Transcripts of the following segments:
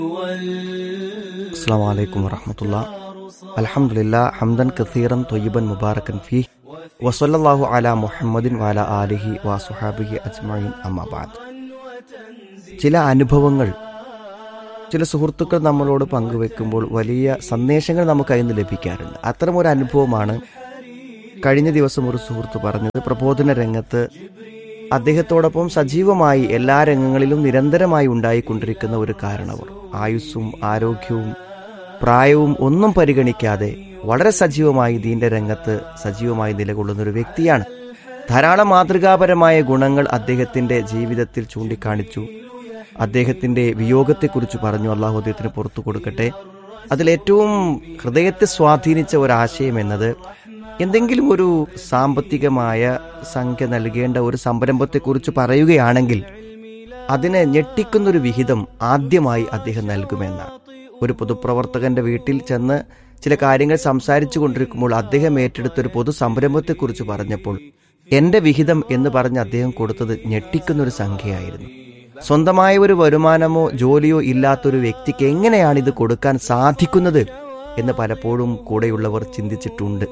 السلام عليكم ورحمة الله الحمد لله حمدا كثيرا طيبا مباركا فيه وصلى الله على محمد وعلى آله وصحابه أجمعين أما بعد ചില അനുഭവങ്ങൾ ചില സുഹൃത്തുക്കൾ നമ്മളോട് പങ്കുവെക്കുമ്പോൾ വലിയ സന്ദേശങ്ങൾ നമുക്ക് അതിൽ നിന്ന് ലഭിക്കാറുണ്ട് അത്തരം ഒരു അനുഭവമാണ് കഴിഞ്ഞ ദിവസം ഒരു സുഹൃത്ത് പറഞ്ഞത് പ്രബോധന രംഗത്ത് അദ്ദേഹത്തോടൊപ്പം സജീവമായി എല്ലാ രംഗങ്ങളിലും നിരന്തരമായി ഉണ്ടായിക്കൊണ്ടിരിക്കുന്ന ഒരു കാരണവർ ആയുസ്സും ആരോഗ്യവും പ്രായവും ഒന്നും പരിഗണിക്കാതെ വളരെ സജീവമായി ദീന്റെ രംഗത്ത് സജീവമായി നിലകൊള്ളുന്ന ഒരു വ്യക്തിയാണ് ധാരാളം മാതൃകാപരമായ ഗുണങ്ങൾ അദ്ദേഹത്തിന്റെ ജീവിതത്തിൽ ചൂണ്ടിക്കാണിച്ചു അദ്ദേഹത്തിന്റെ വിയോഗത്തെക്കുറിച്ച് പറഞ്ഞു അള്ളാഹു അദ്ദേഹത്തിന് പുറത്തു കൊടുക്കട്ടെ അതിലേറ്റവും ഹൃദയത്തെ സ്വാധീനിച്ച ഒരാശയം എന്നത് എന്തെങ്കിലും ഒരു സാമ്പത്തികമായ സംഖ്യ നൽകേണ്ട ഒരു സംരംഭത്തെക്കുറിച്ച് പറയുകയാണെങ്കിൽ അതിനെ ഞെട്ടിക്കുന്നൊരു വിഹിതം ആദ്യമായി അദ്ദേഹം നൽകുമെന്നാണ് ഒരു പൊതുപ്രവർത്തകന്റെ വീട്ടിൽ ചെന്ന് ചില കാര്യങ്ങൾ സംസാരിച്ചു കൊണ്ടിരിക്കുമ്പോൾ അദ്ദേഹം ഏറ്റെടുത്ത ഒരു പൊതു സംരംഭത്തെക്കുറിച്ച് പറഞ്ഞപ്പോൾ എന്റെ വിഹിതം എന്ന് പറഞ്ഞ് അദ്ദേഹം കൊടുത്തത് ഞെട്ടിക്കുന്നൊരു സംഖ്യയായിരുന്നു സ്വന്തമായ ഒരു വരുമാനമോ ജോലിയോ ഇല്ലാത്തൊരു വ്യക്തിക്ക് എങ്ങനെയാണ് ഇത് കൊടുക്കാൻ സാധിക്കുന്നത് എന്ന് പലപ്പോഴും കൂടെയുള്ളവർ ചിന്തിച്ചിട്ടുണ്ട്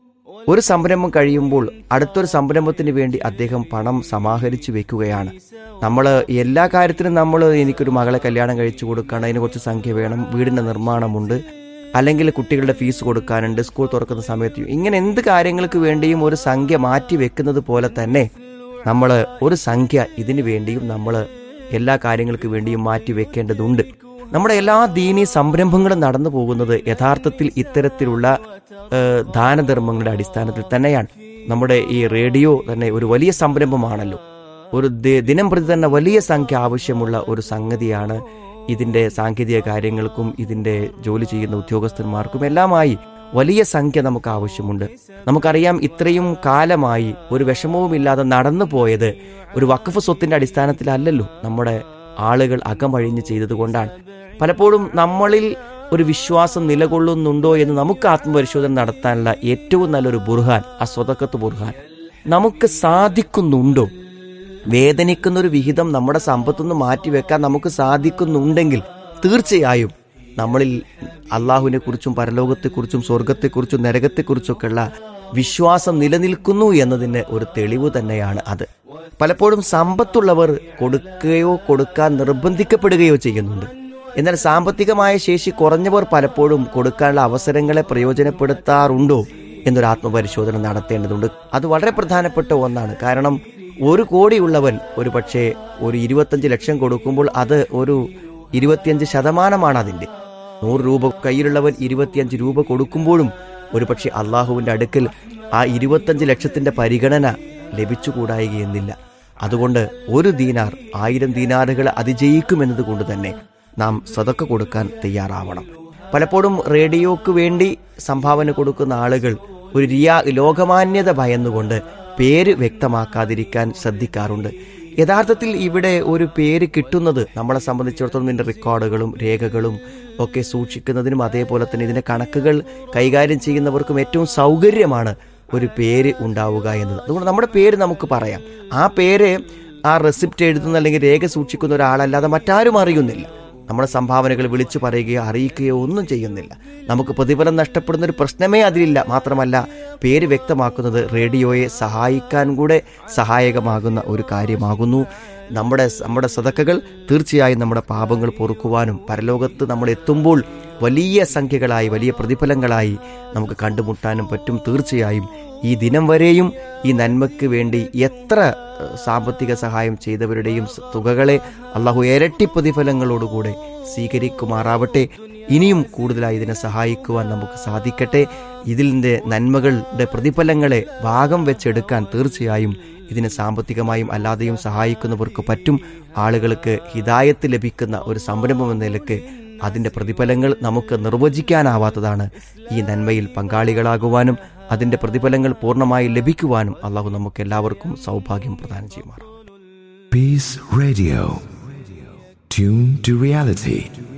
ഒരു സംരംഭം കഴിയുമ്പോൾ അടുത്തൊരു സംരംഭത്തിന് വേണ്ടി അദ്ദേഹം പണം സമാഹരിച്ചു വെക്കുകയാണ് നമ്മൾ എല്ലാ കാര്യത്തിനും നമ്മൾ എനിക്കൊരു മകളെ കല്യാണം കഴിച്ചു കൊടുക്കണം അതിന് കുറച്ച് സംഖ്യ വേണം വീടിന്റെ നിർമ്മാണമുണ്ട് അല്ലെങ്കിൽ കുട്ടികളുടെ ഫീസ് കൊടുക്കാനുണ്ട് സ്കൂൾ തുറക്കുന്ന സമയത്ത് ഇങ്ങനെ എന്ത് കാര്യങ്ങൾക്ക് വേണ്ടിയും ഒരു സംഖ്യ മാറ്റി വെക്കുന്നത് പോലെ തന്നെ നമ്മൾ ഒരു സംഖ്യ ഇതിനു വേണ്ടിയും നമ്മൾ എല്ലാ കാര്യങ്ങൾക്ക് വേണ്ടിയും മാറ്റി വെക്കേണ്ടതുണ്ട് നമ്മുടെ എല്ലാ ദീനീ സംരംഭങ്ങളും നടന്നു പോകുന്നത് യഥാർത്ഥത്തിൽ ഇത്തരത്തിലുള്ള ഏഹ്, ദാനധർമ്മങ്ങളുടെ അടിസ്ഥാനത്തിൽ തന്നെയാണ് നമ്മുടെ ഈ റേഡിയോ തന്നെ ഒരു വലിയ സംരംഭമാണല്ലോ ഒരു ദി- ദിനം പ്രതി തന്നെ വലിയ സംഖ്യ ആവശ്യമുള്ള ഒരു സംഗതിയാണ് ഇതിന്റെ സാങ്കേതിക കാര്യങ്ങൾക്കും ഇതിന്റെ ജോലി ചെയ്യുന്ന ഉദ്യോഗസ്ഥന്മാർക്കും എല്ലാമായി വലിയ സംഖ്യ നമുക്ക് ആവശ്യമുണ്ട് നമുക്കറിയാം ഇത്രയും കാലമായി ഒരു വിഷമവുമില്ലാതെ നടന്നു പോയത് ഒരു വഖഫ് സ്വത്തിന്റെ അടിസ്ഥാനത്തിലല്ലല്ലോ നമ്മുടെ ആളുകൾ അകമഴിഞ്ഞ് ചെയ്തതുകൊണ്ടാണ് പലപ്പോഴും നമ്മളിൽ ഒരു വിശ്വാസം നിലകൊള്ളുന്നുണ്ടോ എന്ന് നമുക്ക് ആത്മപരിശോധന നടത്താനുള്ള ഏറ്റവും നല്ലൊരു ബുർഹാൻ ആ സ്വതക്കത്ത് ബുർഹാൻ നമുക്ക് സാധിക്കുന്നുണ്ടോ വേദനിക്കുന്ന ഒരു വിഹിതം നമ്മുടെ സമ്പത്തുനിന്ന് മാറ്റിവെക്കാൻ നമുക്ക് സാധിക്കുന്നുണ്ടെങ്കിൽ തീർച്ചയായും നമ്മളിൽ അള്ളാഹുവിനെ കുറിച്ചും പരലോകത്തെക്കുറിച്ചും സ്വർഗത്തെക്കുറിച്ചും നരകത്തെക്കുറിച്ചൊക്കെയുള്ള വിശ്വാസം നിലനിൽക്കുന്നു എന്നതിന് ഒരു തെളിവ് തന്നെയാണ് അത് പലപ്പോഴും സമ്പത്തുള്ളവർ കൊടുക്കുകയോ കൊടുക്കാൻ നിർബന്ധിക്കപ്പെടുകയോ ചെയ്യുന്നുണ്ട് എന്നാൽ സാമ്പത്തികമായ ശേഷി കുറഞ്ഞവർ പലപ്പോഴും കൊടുക്കാനുള്ള അവസരങ്ങളെ പ്രയോജനപ്പെടുത്താറുണ്ടോ എന്നൊരു ആത്മപരിശോധന നടത്തേണ്ടതുണ്ട് അത് വളരെ പ്രധാനപ്പെട്ട ഒന്നാണ് കാരണം ഒരു കോടിയുള്ളവൻ ഒരു പക്ഷേ ഒരു ഇരുപത്തഞ്ച് ലക്ഷം കൊടുക്കുമ്പോൾ അത് ഒരു ഇരുപത്തിയഞ്ച് ശതമാനമാണ് അതിന്റെ നൂറ് രൂപ കയ്യിലുള്ളവൻ ഇരുപത്തിയഞ്ച് രൂപ കൊടുക്കുമ്പോഴും ഒരുപക്ഷെ അള്ളാഹുവിന്റെ അടുക്കൽ ആ ഇരുപത്തഞ്ച് ലക്ഷത്തിന്റെ പരിഗണന ലഭിച്ചുകൂടായികയെന്നില്ല അതുകൊണ്ട് ഒരു ദീനാർ ആയിരം ദീനാറുകൾ അതിജയിക്കുമെന്നത് കൊണ്ട് തന്നെ നാം സതക്ക കൊടുക്കാൻ തയ്യാറാവണം പലപ്പോഴും റേഡിയോക്ക് വേണ്ടി സംഭാവന കൊടുക്കുന്ന ആളുകൾ ഒരു റിയാ ലോകമാന്യത ഭയന്നുകൊണ്ട് പേര് വ്യക്തമാക്കാതിരിക്കാൻ ശ്രദ്ധിക്കാറുണ്ട് യഥാർത്ഥത്തിൽ ഇവിടെ ഒരു പേര് കിട്ടുന്നത് നമ്മളെ സംബന്ധിച്ചിടത്തോളം ഇതിന്റെ റെക്കോർഡുകളും രേഖകളും ഒക്കെ സൂക്ഷിക്കുന്നതിനും അതേപോലെ തന്നെ ഇതിന്റെ കണക്കുകൾ കൈകാര്യം ചെയ്യുന്നവർക്കും ഏറ്റവും സൗകര്യമാണ് ഒരു പേര് ഉണ്ടാവുക എന്നത് അതുകൊണ്ട് നമ്മുടെ പേര് നമുക്ക് പറയാം ആ പേര് ആ റെസിപ്റ്റ് എഴുതുന്ന അല്ലെങ്കിൽ രേഖ സൂക്ഷിക്കുന്ന ഒരാളല്ലാതെ മറ്റാരും അറിയുന്നില്ല നമ്മുടെ സംഭാവനകൾ വിളിച്ചു പറയുകയോ അറിയിക്കുകയോ ഒന്നും ചെയ്യുന്നില്ല നമുക്ക് പ്രതിഫലം നഷ്ടപ്പെടുന്ന ഒരു പ്രശ്നമേ അതിലില്ല മാത്രമല്ല പേര് വ്യക്തമാക്കുന്നത് റേഡിയോയെ സഹായിക്കാൻ കൂടെ സഹായകമാകുന്ന ഒരു കാര്യമാകുന്നു നമ്മുടെ നമ്മുടെ സതക്കകൾ തീർച്ചയായും നമ്മുടെ പാപങ്ങൾ പൊറുക്കുവാനും പരലോകത്ത് നമ്മൾ എത്തുമ്പോൾ വലിയ സംഖ്യകളായി വലിയ പ്രതിഫലങ്ങളായി നമുക്ക് കണ്ടുമുട്ടാനും പറ്റും തീർച്ചയായും ഈ ദിനം വരെയും ഈ നന്മയ്ക്ക് വേണ്ടി എത്ര ഏഹ്, സാമ്പത്തിക സഹായം ചെയ്തവരുടെയും സ- തുകകളെ അള്ളാഹു ഇരട്ടി പ്രതിഫലങ്ങളോടുകൂടെ സ്വീകരിക്കുമാറാവട്ടെ ഇനിയും കൂടുതലായി ഇതിനെ സഹായിക്കുവാൻ നമുക്ക് സാധിക്കട്ടെ ഇതിൻ്റെ നന്മകളുടെ പ്രതിഫലങ്ങളെ ഭാഗം വെച്ചെടുക്കാൻ തീർച്ചയായും ഇതിനെ സാമ്പത്തികമായും അല്ലാതെയും സഹായിക്കുന്നവർക്ക് പറ്റും ആളുകൾക്ക് ഹിതായത്ത് ലഭിക്കുന്ന ഒരു സംരംഭം എന്ന നിലക്ക് അതിന്റെ പ്രതിഫലങ്ങൾ നമുക്ക് നിർവചിക്കാനാവാത്തതാണ് ഈ നന്മയിൽ പങ്കാളികളാകുവാനും അതിന്റെ പ്രതിഫലങ്ങൾ പൂർണ്ണമായി ലഭിക്കുവാനും അള്ളാഹു നമുക്ക് എല്ലാവർക്കും സൗഭാഗ്യം പ്രദാനം ചെയ്യുമാറാം Peace Radio. Tune to reality.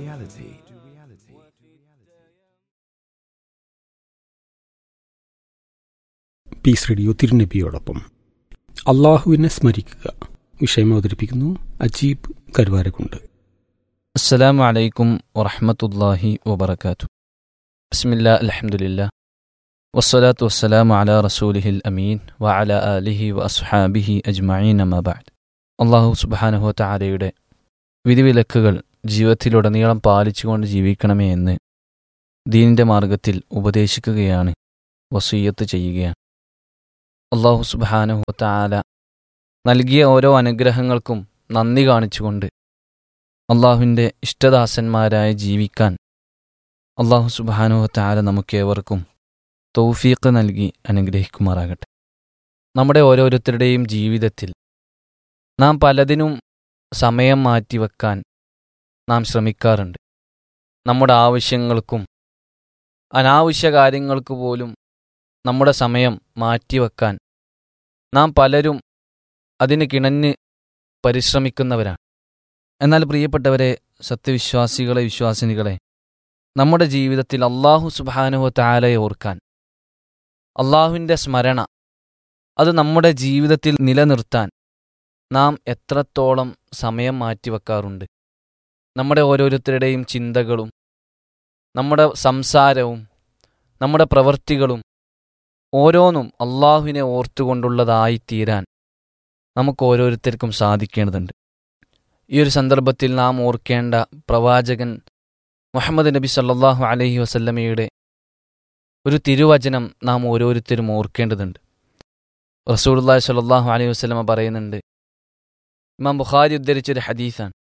Peace radio തിരുനബിയോടൊപ്പം അള്ളാഹുവിനെ സ്മരിക്കുക വിഷയം അവതരിപ്പിക്കുന്നു അജീബ് കരുവാരക്കുണ്ട് السلام عليكم ورحمة الله وبركاته بسم الله الحمد لله والصلاة والسلام على رسوله الأمين وعلى آله وأصحابه أجمعين ما بعد അള്ളാഹു സുബാനുഹു താരയുടെ വിധിവിലക്കുകൾ ജീവിതത്തിലുടനീളം പാലിച്ചുകൊണ്ട് ജീവിക്കണമേ എന്ന് ദീനിൻ്റെ മാർഗത്തിൽ ഉപദേശിക്കുകയാണ് വസീയത്ത് ചെയ്യുകയാണ് അള്ളാഹു സുബാനുഹു താല നൽകിയ ഓരോ അനുഗ്രഹങ്ങൾക്കും നന്ദി കാണിച്ചുകൊണ്ട് അള്ളാഹുവിൻ്റെ ഇഷ്ടദാസന്മാരായി ജീവിക്കാൻ അള്ളാഹു സുബാനുഹു താല നമുക്കേവർക്കും തൗഫീഖ് നൽകി അനുഗ്രഹിക്കുമാറാകട്ടെ നമ്മുടെ ഓരോരുത്തരുടെയും ജീവിതത്തിൽ നാം പലതിനും സമയം മാറ്റിവെക്കാൻ നാം ശ്രമിക്കാറുണ്ട് നമ്മുടെ ആവശ്യങ്ങൾക്കും അനാവശ്യ കാര്യങ്ങൾക്ക് പോലും നമ്മുടെ സമയം മാറ്റിവെക്കാൻ നാം പലരും അതിന് കിണഞ്ഞ് പരിശ്രമിക്കുന്നവരാണ് എന്നാൽ പ്രിയപ്പെട്ടവരെ സത്യവിശ്വാസികളെ വിശ്വാസിനികളെ നമ്മുടെ ജീവിതത്തിൽ അള്ളാഹു സുബാനുഹോ താലയെ ഓർക്കാൻ അള്ളാഹുവിൻ്റെ സ്മരണ അത് നമ്മുടെ ജീവിതത്തിൽ നിലനിർത്താൻ നാം എത്രത്തോളം സമയം മാറ്റിവെക്കാറുണ്ട് നമ്മുടെ ഓരോരുത്തരുടെയും ചിന്തകളും നമ്മുടെ സംസാരവും നമ്മുടെ പ്രവൃത്തികളും ഓരോന്നും അള്ളാഹുവിനെ ഓർത്തുകൊണ്ടുള്ളതായി തീരാൻ നമുക്ക് ഓരോരുത്തർക്കും സാധിക്കേണ്ടതുണ്ട് ഈ ഒരു സന്ദർഭത്തിൽ നാം ഓർക്കേണ്ട പ്രവാചകൻ മുഹമ്മദ് നബി സല്ലാഹു അലഹി വസല്ലമയുടെ ഒരു തിരുവചനം നാം ഓരോരുത്തരും ഓർക്കേണ്ടതുണ്ട് റസൂലുല്ലാഹി സ്വല്ലല്ലാഹു അലൈഹി വസല്ലമ പറയുന്നുണ്ട് ഇമാം ബുഖാരി ഉദ്ധരിച്ചൊരു ഹദീസാണ്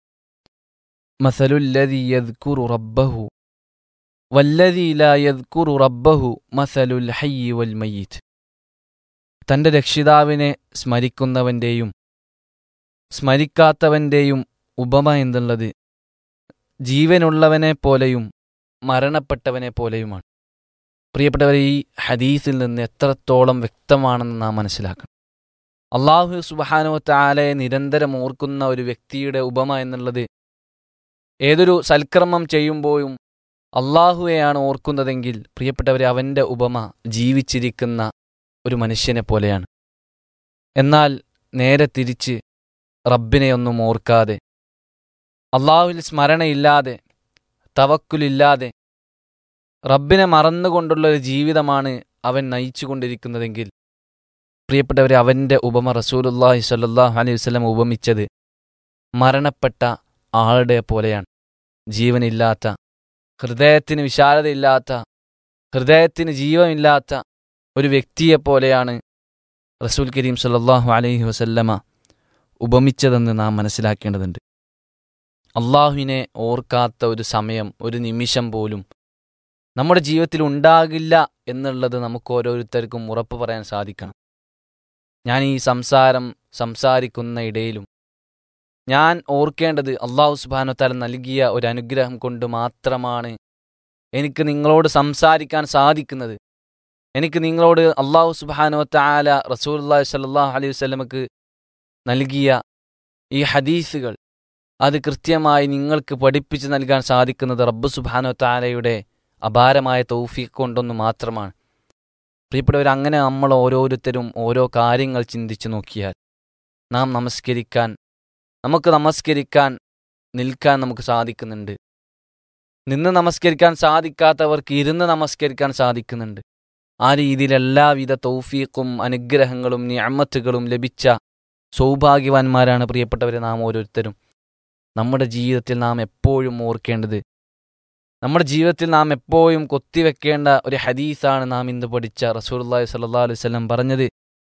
മസലുല്ലദി യദ്കുറു റബ്ബഹു വല്ലദി ലാ യദ്കുറു റബ്ബഹു മസലുൽ ഹയ്യി വൽ മയ്യിത്ത് തൻ്റെ രക്ഷിതാവിനെ സ്മരിക്കുന്നവൻ്റെയും സ്മരിക്കാത്തവൻ്റെയും ഉപമ എന്നുള്ളത് ജീവനുള്ളവനെ പോലെയും മരണപ്പെട്ടവനെ പോലെയുമാണ് പ്രിയപ്പെട്ടവരെ ഈ ഹദീസിൽ നിന്ന് എത്രത്തോളം വ്യക്തമാണെന്ന് നാം മനസ്സിലാക്കണം അള്ളാഹു സുബാനോ താലയെ നിരന്തരം ഓർക്കുന്ന ഒരു വ്യക്തിയുടെ ഉപമ എന്നുള്ളത് ഏതൊരു സൽക്കർമ്മം ചെയ്യുമ്പോഴും അള്ളാഹുവെയാണ് ഓർക്കുന്നതെങ്കിൽ പ്രിയപ്പെട്ടവരെ അവൻ്റെ ഉപമ ജീവിച്ചിരിക്കുന്ന ഒരു മനുഷ്യനെ പോലെയാണ് എന്നാൽ നേരെ തിരിച്ച് റബ്ബിനെയൊന്നും ഓർക്കാതെ അള്ളാഹുവിൽ സ്മരണയില്ലാതെ തവക്കുലില്ലാതെ റബ്ബിനെ മറന്നുകൊണ്ടുള്ള ഒരു ജീവിതമാണ് അവൻ നയിച്ചുകൊണ്ടിരിക്കുന്നതെങ്കിൽ പ്രിയപ്പെട്ടവരെ അവൻ്റെ ഉപമ റസൂലുല്ലാഹി സ്വല്ലല്ലാഹു അലൈഹി വസല്ലം ഉപമിച്ചത് മരണപ്പെട്ട ആളുടെ പോലെയാണ് ജീവനില്ലാത്ത ഹൃദയത്തിന് വിശാലതയില്ലാത്ത ഹൃദയത്തിന് ജീവനില്ലാത്ത ഒരു വ്യക്തിയെപ്പോലെയാണ് റസൂൽ കരീം സല്ലല്ലാഹു അലൈഹി വസല്ലമ ഉപമിച്ചതെന്ന് നാം മനസ്സിലാക്കേണ്ടതുണ്ട് അള്ളാഹുവിനെ ഓർക്കാത്ത ഒരു സമയം ഒരു നിമിഷം പോലും നമ്മുടെ ജീവിതത്തിൽ ഉണ്ടാകില്ല എന്നുള്ളത് നമുക്ക് ഓരോരുത്തർക്കും ഉറപ്പ് പറയാൻ സാധിക്കണം ഞാൻ ഈ സംസാരം സംസാരിക്കുന്ന ഇടയിലും ഞാൻ ഓർക്കേണ്ടത് അള്ളാഹു സുബാനുത്താല നൽകിയ ഒരു അനുഗ്രഹം കൊണ്ട് മാത്രമാണ് എനിക്ക് നിങ്ങളോട് സംസാരിക്കാൻ സാധിക്കുന്നത് എനിക്ക് നിങ്ങളോട് അള്ളാഹു സുബാനോ താല റസൂല്ലാ സല്ലാഹു അലൈഹി വസ്ലമക്ക് നൽകിയ ഈ ഹദീസുകൾ അത് കൃത്യമായി നിങ്ങൾക്ക് പഠിപ്പിച്ച് നൽകാൻ സാധിക്കുന്നത് റബ്ബ് സുബാനോ താലയുടെ അപാരമായ തൗഫീഖ് കൊണ്ടൊന്നു മാത്രമാണ് പ്രിയപ്പെട്ടവർ അങ്ങനെ നമ്മൾ ഓരോരുത്തരും ഓരോ കാര്യങ്ങൾ ചിന്തിച്ചു നോക്കിയാൽ നാം നമസ്കരിക്കാൻ നമുക്ക് നമസ്കരിക്കാൻ നിൽക്കാൻ നമുക്ക് സാധിക്കുന്നുണ്ട് നിന്ന് നമസ്കരിക്കാൻ സാധിക്കാത്തവർക്ക് ഇരുന്ന് നമസ്കരിക്കാൻ സാധിക്കുന്നുണ്ട് ആ രീതിയിൽ എല്ലാവിധ തൗഫീഖും അനുഗ്രഹങ്ങളും നിയമത്തുകളും ലഭിച്ച സൗഭാഗ്യവാന്മാരാണ് പ്രിയപ്പെട്ടവരെ നാം ഓരോരുത്തരും നമ്മുടെ ജീവിതത്തിൽ നാം എപ്പോഴും ഓർക്കേണ്ടത് നമ്മുടെ ജീവിതത്തിൽ നാം എപ്പോഴും കൊത്തിവെക്കേണ്ട ഒരു ഹദീസാണ് നാം ഇന്ന് പഠിച്ച റസൂലുള്ളാഹി സ്വല്ലല്ലാഹു അലൈഹി വസല്ലം പറഞ്ഞത്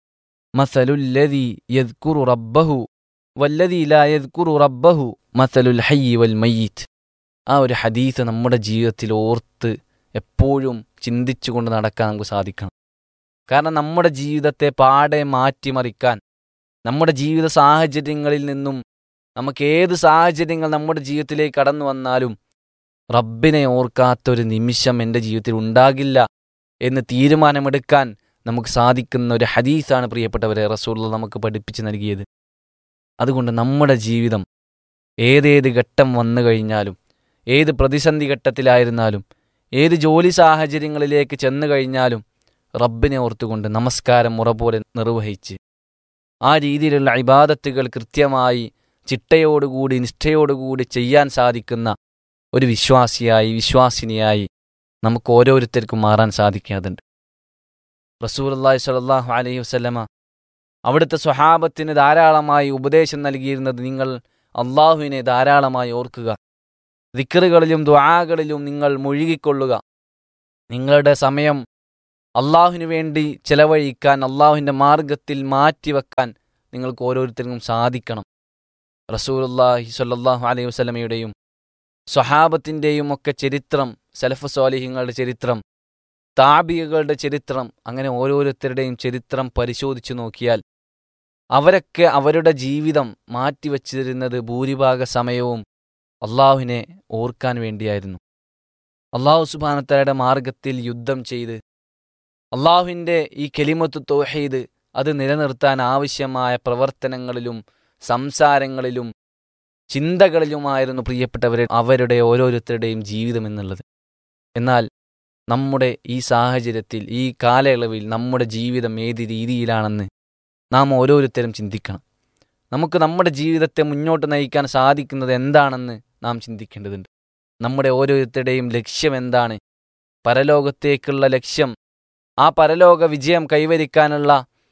മസലുല്ലദി യദ്കുറു റബ്ബഹു വല്ലദി ലാ യദ്കുറു റബ്ബഹു മസലുൽ ഹയ്യി വൽ മയ്യിത്ത് ആ ഒരു ഹദീസ് നമ്മുടെ ജീവിതത്തിൽ ഓർത്ത് എപ്പോഴും ചിന്തിച്ചുകൊണ്ട് നടക്കാൻ നമുക്ക് സാധിക്കണം കാരണം നമ്മുടെ ജീവിതത്തെ പാടെ മാറ്റിമറിക്കാൻ നമ്മുടെ ജീവിത സാഹചര്യങ്ങളിൽ നിന്നും നമുക്ക് ഏത് സാഹചര്യങ്ങൾ നമ്മുടെ ജീവിതത്തിലേക്ക് കടന്നു വന്നാലും റബ്ബിനെ ഓർക്കാത്തൊരു നിമിഷം എൻ്റെ ജീവിതത്തിൽ ഉണ്ടാകില്ല എന്ന് തീരുമാനമെടുക്കാൻ നമുക്ക് സാധിക്കുന്ന ഒരു ഹദീസാണ് പ്രിയപ്പെട്ടവരെ റസൂള്ള നമുക്ക് പഠിപ്പിച്ച് നൽകിയത് അതുകൊണ്ട് നമ്മുടെ ജീവിതം ഏതേത് ഘട്ടം വന്നു കഴിഞ്ഞാലും ഏത് പ്രതിസന്ധി ഘട്ടത്തിലായിരുന്നാലും ഏത് ജോലി സാഹചര്യങ്ങളിലേക്ക് ചെന്നു കഴിഞ്ഞാലും റബ്ബിനെ ഓർത്തുകൊണ്ട് നമസ്കാരം മുറ പോലെ നിർവഹിച്ച് ആ രീതിയിലുള്ള ഇബാദത്തുകൾ കൃത്യമായി ചിട്ടയോടുകൂടി നിഷ്ഠയോടുകൂടി ചെയ്യാൻ സാധിക്കുന്ന ഒരു വിശ്വാസിയായി വിശ്വാസിനിയായി നമുക്ക് ഓരോരുത്തർക്കും മാറാൻ സാധിക്കാതുണ്ട് റസൂലി സ്വല്ലല്ലാഹു അലൈഹി വസല്ലമ അവിടുത്തെ സ്വഹാബത്തിന് ധാരാളമായി ഉപദേശം നൽകിയിരുന്നത് നിങ്ങൾ അള്ളാഹുവിനെ ധാരാളമായി ഓർക്കുക ദിക്കറുകളിലും ദ്വാകളിലും നിങ്ങൾ മുഴുകിക്കൊള്ളുക നിങ്ങളുടെ സമയം അള്ളാഹുവിന് വേണ്ടി ചെലവഴിക്കാൻ അള്ളാഹുവിൻ്റെ മാർഗത്തിൽ മാറ്റിവെക്കാൻ നിങ്ങൾക്ക് ഓരോരുത്തർക്കും സാധിക്കണം റസൂലുല്ലാഹി സ്വല്ലല്ലാഹു അലൈഹി വസല്ലമയുടെയും സ്വഹാബത്തിൻ്റെയും ഒക്കെ ചരിത്രം സലഫ് സ്വാലിഹിങ്ങളുടെ ചരിത്രം താബികളുടെ ചരിത്രം അങ്ങനെ ഓരോരുത്തരുടെയും ചരിത്രം പരിശോധിച്ചു നോക്കിയാൽ അവരൊക്കെ അവരുടെ ജീവിതം മാറ്റിവച്ചിരുന്നത് ഭൂരിഭാഗ സമയവും അള്ളാഹുവിനെ ഓർക്കാൻ വേണ്ടിയായിരുന്നു അള്ളാഹു സുബാനത്തയുടെ മാർഗത്തിൽ യുദ്ധം ചെയ്ത് അള്ളാഹുവിൻ്റെ ഈ കെലിമത്ത് തോഹീദ് അത് നിലനിർത്താൻ ആവശ്യമായ പ്രവർത്തനങ്ങളിലും സംസാരങ്ങളിലും ചിന്തകളിലുമായിരുന്നു പ്രിയപ്പെട്ടവരെ അവരുടെ ഓരോരുത്തരുടെയും ജീവിതം എന്നുള്ളത് എന്നാൽ നമ്മുടെ ഈ സാഹചര്യത്തിൽ ഈ കാലയളവിൽ നമ്മുടെ ജീവിതം ഏത് രീതിയിലാണെന്ന് നാം ഓരോരുത്തരും ചിന്തിക്കണം നമുക്ക് നമ്മുടെ ജീവിതത്തെ മുന്നോട്ട് നയിക്കാൻ സാധിക്കുന്നത് എന്താണെന്ന് നാം ചിന്തിക്കേണ്ടതുണ്ട് നമ്മുടെ ഓരോരുത്തരുടെയും ലക്ഷ്യം എന്താണ് പരലോകത്തേക്കുള്ള ലക്ഷ്യം ആ പരലോക വിജയം കൈവരിക്കാനുള്ള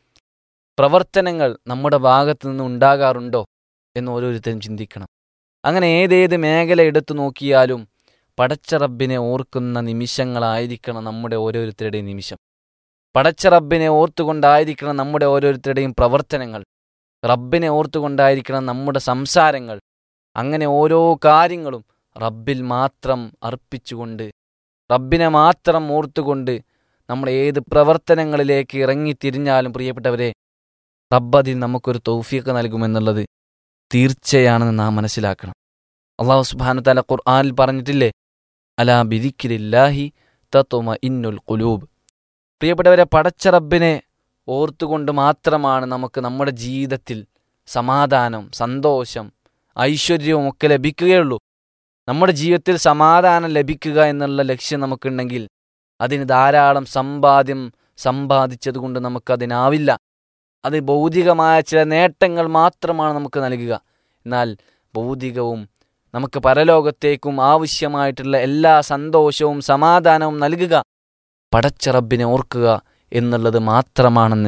പ്രവർത്തനങ്ങൾ നമ്മുടെ ഭാഗത്തു നിന്ന് ഉണ്ടാകാറുണ്ടോ എന്ന് ഓരോരുത്തരും ചിന്തിക്കണം അങ്ങനെ ഏതേത് മേഖല എടുത്തു നോക്കിയാലും പടച്ച റബ്ബിനെ ഓർക്കുന്ന നിമിഷങ്ങളായിരിക്കണം നമ്മുടെ ഓരോരുത്തരുടെയും നിമിഷം പടച്ച റബ്ബിനെ ഓർത്തുകൊണ്ടായിരിക്കണം നമ്മുടെ ഓരോരുത്തരുടെയും പ്രവർത്തനങ്ങൾ റബ്ബിനെ ഓർത്തുകൊണ്ടായിരിക്കണം നമ്മുടെ സംസാരങ്ങൾ അങ്ങനെ ഓരോ കാര്യങ്ങളും റബ്ബിൽ മാത്രം അർപ്പിച്ചുകൊണ്ട് റബ്ബിനെ മാത്രം ഓർത്തുകൊണ്ട് നമ്മൾ ഏത് പ്രവർത്തനങ്ങളിലേക്ക് ഇറങ്ങിത്തിരിഞ്ഞാലും പ്രിയപ്പെട്ടവരെ റബ്ബതിൽ നമുക്കൊരു തൗഫീഖ് നൽകുമെന്നുള്ളത് തീർച്ചയാണെന്ന് നാം മനസ്സിലാക്കണം അള്ളാഹു സുബാനു താല ഖുർആാനിൽ പറഞ്ഞിട്ടില്ലേ അലാ ബിദിക്കിലില്ലാഹി തത്വമ ഇന്നുൽ കുലൂബ് പ്രിയപ്പെട്ടവരെ പടച്ച റബ്ബിനെ ഓർത്തുകൊണ്ട് മാത്രമാണ് നമുക്ക് നമ്മുടെ ജീവിതത്തിൽ സമാധാനം സന്തോഷം ഐശ്വര്യവും ഒക്കെ ലഭിക്കുകയുള്ളൂ നമ്മുടെ ജീവിതത്തിൽ സമാധാനം ലഭിക്കുക എന്നുള്ള ലക്ഷ്യം നമുക്കുണ്ടെങ്കിൽ അതിന് ധാരാളം സമ്പാദ്യം സമ്പാദിച്ചതുകൊണ്ട് നമുക്കതിനാവില്ല അത് ഭൗതികമായ ചില നേട്ടങ്ങൾ മാത്രമാണ് നമുക്ക് നൽകുക എന്നാൽ ഭൗതികവും നമുക്ക് പരലോകത്തേക്കും ആവശ്യമായിട്ടുള്ള എല്ലാ സന്തോഷവും സമാധാനവും നൽകുക പടച്ച റബ്ബിനെ ഓർക്കുക എന്നുള്ളത് മാത്രമാണെന്ന്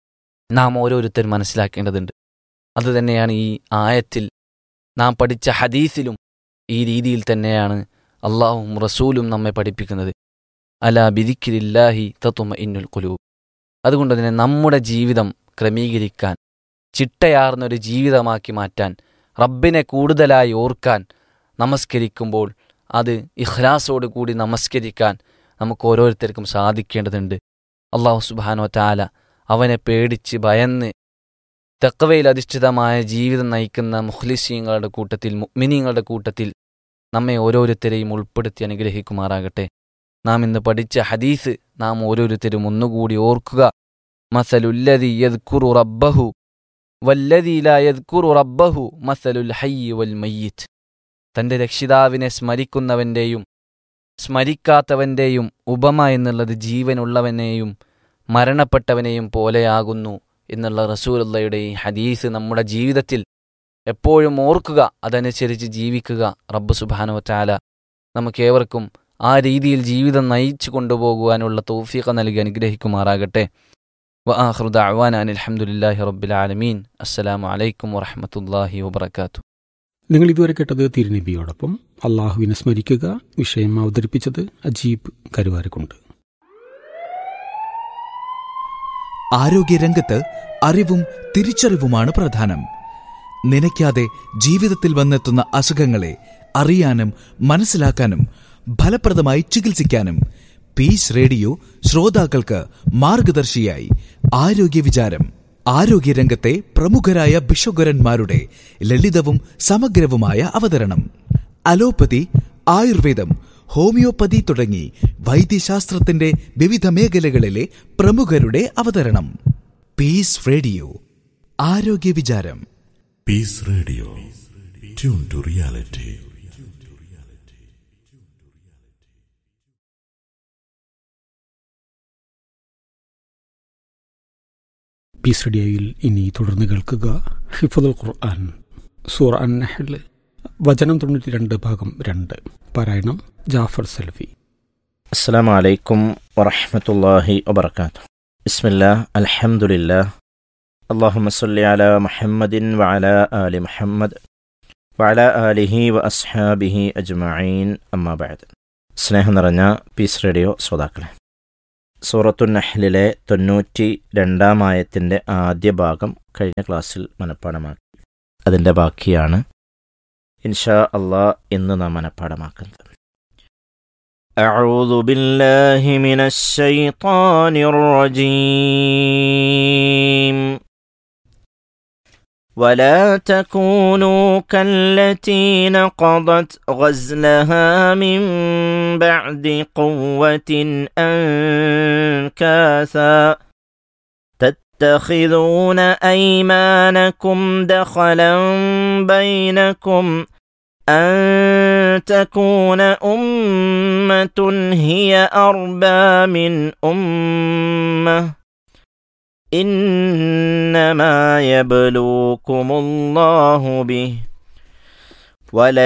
നാം ഓരോരുത്തരും മനസ്സിലാക്കേണ്ടതുണ്ട് അതുതന്നെയാണ് ഈ ആയത്തിൽ നാം പഠിച്ച ഹദീസിലും ഈ രീതിയിൽ തന്നെയാണ് അള്ളാഹും റസൂലും നമ്മെ പഠിപ്പിക്കുന്നത് അല ബിദിക്കിലില്ലാഹി തത്തുമ ഇന്നുൽ കുലൂബ് അതുകൊണ്ട് തന്നെ നമ്മുടെ ജീവിതം ക്രമീകരിക്കാൻ ചിട്ടയാർന്നൊരു ജീവിതമാക്കി മാറ്റാൻ റബ്ബിനെ കൂടുതലായി ഓർക്കാൻ നമസ്കരിക്കുമ്പോൾ അത് ഇഖ്ലാസോട് കൂടി നമസ്കരിക്കാൻ നമുക്ക് ഓരോരുത്തർക്കും സാധിക്കേണ്ടതുണ്ട് അള്ളാഹു സുബാനോ താല അവനെ പേടിച്ച് ഭയന്ന് തെക്കവയിൽ അധിഷ്ഠിതമായ ജീവിതം നയിക്കുന്ന മുഖ്ലിസീങ്ങളുടെ കൂട്ടത്തിൽ മുഅ്മിനീങ്ങളുടെ കൂട്ടത്തിൽ നമ്മെ ഓരോരുത്തരെയും ഉൾപ്പെടുത്തി അനുഗ്രഹിക്കുമാറാകട്ടെ നാം ഇന്ന് പഠിച്ച ഹദീസ് നാം ഓരോരുത്തരും ഒന്നുകൂടി ഓർക്കുക മസലുല്ലതി യദ്കുറു റബ്ബഹു വല്ലതി ലാ യദ്കുറു റബ്ബഹു മസലുൽ ഹയ്യി വൽ മയ്യിത്ത് തന്റെ രക്ഷിതാവിനെ സ്മരിക്കുന്നവന്റെയും സ്മരിക്കാത്തവന്റെയും ഉപമ എന്നുള്ളത് ജീവനുള്ളവനെയും മരണപ്പെട്ടവനെയും പോലെയാകുന്നു എന്നുള്ള റസൂലുള്ളയുടെ ഈ ഹദീസ് നമ്മുടെ ജീവിതത്തിൽ എപ്പോഴും ഓർക്കുക അതനുസരിച്ച് ജീവിക്കുക റബ്ബ് സുബാനോ ചാല നമുക്കേവർക്കും ആ രീതിയിൽ ജീവിതം നയിച്ചു കൊണ്ടുപോകുവാനുള്ള തൗഫീഖ നൽകി അനുഗ്രഹിക്കുമാറാകട്ടെ വആഖിറു ദഅവാന അനിൽ ഹംദുലില്ലാഹി റബ്ബിൽ ആലമീൻ അസ്സലാമു അലൈക്കും വറഹ്മത്തുള്ളാഹി വബറകാതുഹു നിങ്ങൾ ഇതുവരെ കേട്ടത് തിരുനബിയോടൊപ്പം അള്ളാഹുവിനെ സ്മരിക്കുക വിഷയം അവതരിപ്പിച്ചത് അജീബ് കരുവാരക്കുണ്ട് ആരോഗ്യരംഗത്ത് അറിവും തിരിച്ചറിവുമാണ് പ്രധാനം നനയ്ക്കാതെ ജീവിതത്തിൽ വന്നെത്തുന്ന അസുഖങ്ങളെ അറിയാനും മനസ്സിലാക്കാനും ഫലപ്രദമായി ചികിത്സിക്കാനും പീസ് റേഡിയോ ശ്രോതാക്കൾക്ക് മാർഗദർശിയായി ആരോഗ്യ വിചാരം ആരോഗ്യരംഗത്തെ പ്രമുഖരായ ഭിഷഗ്വരന്മാരുടെ ലളിതവും സമഗ്രവുമായ അവതരണം അലോപ്പതി ആയുർവേദം ഹോമിയോപ്പതി തുടങ്ങി വൈദ്യശാസ്ത്രത്തിന്റെ വിവിധ മേഖലകളിലെ പ്രമുഖരുടെ അവതരണം പീസ് റേഡിയോ ആരോഗ്യ വിചാരം Peace Radio. Tune to reality. Peace റേഡിയോയിൽ ഇനി തുടർന്ന് കേൾക്കുക ഹിഫുൽ ഖുർആൻ സൂറ അൻ നഹൽ വചനം തൊണ്ണൂറ്റി രണ്ട് ഭാഗം രണ്ട് പാരായണം ജാഫർ സൽഫി السلام عليكم ورحمة الله وبركاته بسم الله الحمد لله اللهم صل على محمد وعلى آل محمد وعلى آله وأصحابه أجمعين أما بعد സ്നേഹം നിറഞ്ഞ പീസ് റേഡിയോ ശ്രോതാക്കളെ സൂറത്തു നഹ്ലിലെ തൊണ്ണൂറ്റി രണ്ടാം ആയത്തിൻ്റെ ആദ്യ ഭാഗം കഴിഞ്ഞ ക്ലാസ്സിൽ മനഃപ്പാടമാക്കി അതിൻ്റെ ബാക്കിയാണ് ഇൻഷാ അള്ളാ ഇന്ന് നാം മനഃപ്പാടമാക്കുന്നത് أعوذ بالله من الشيطان الرجيم ولا تكونوا كالتي نقضت غزلها من بعد قوة أنكاثا تتخذون أيمانكم دخلا بينكم أن تكون أمة هي أربى من أمة إنما يبلوكم الله به ولن